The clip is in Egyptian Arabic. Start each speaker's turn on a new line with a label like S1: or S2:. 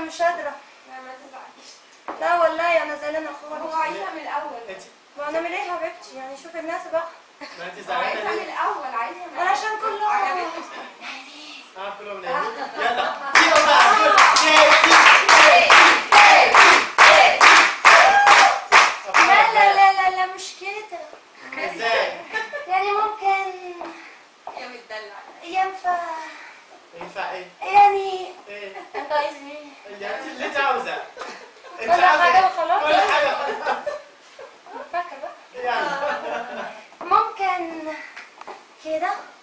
S1: مش قادره
S2: لا ما تزعليش
S1: لا والله انا زعلانه
S2: هو
S1: خالص
S2: عايزها من الاول
S3: انت
S1: وانا ايه يا حبيبتي يعني شوف الناس بقى
S3: ما انت
S2: هو عايزها
S3: زعلانه
S2: من
S3: ليه؟
S2: الاول عايزها من
S1: انا عشان
S2: الأول.
S1: كله
S2: عجبتني.
S3: اه كلهم نايمين يلا كيلو بقى
S1: لا لا لا لا لا مش كده
S3: ازاي؟
S1: يعني ممكن
S2: يا متدلع
S1: ينفع
S3: ينفع ايه؟
S1: يعني
S3: ايه؟
S1: انت عايز ايه؟
S3: اللي انت اللي انت عاوزه انت
S1: كل
S3: عاوزه
S1: حاجة
S3: ايه؟
S1: وخلاص.
S3: كل حاجه خلاص
S1: فاكر بقى
S3: يلا
S1: ممكن كده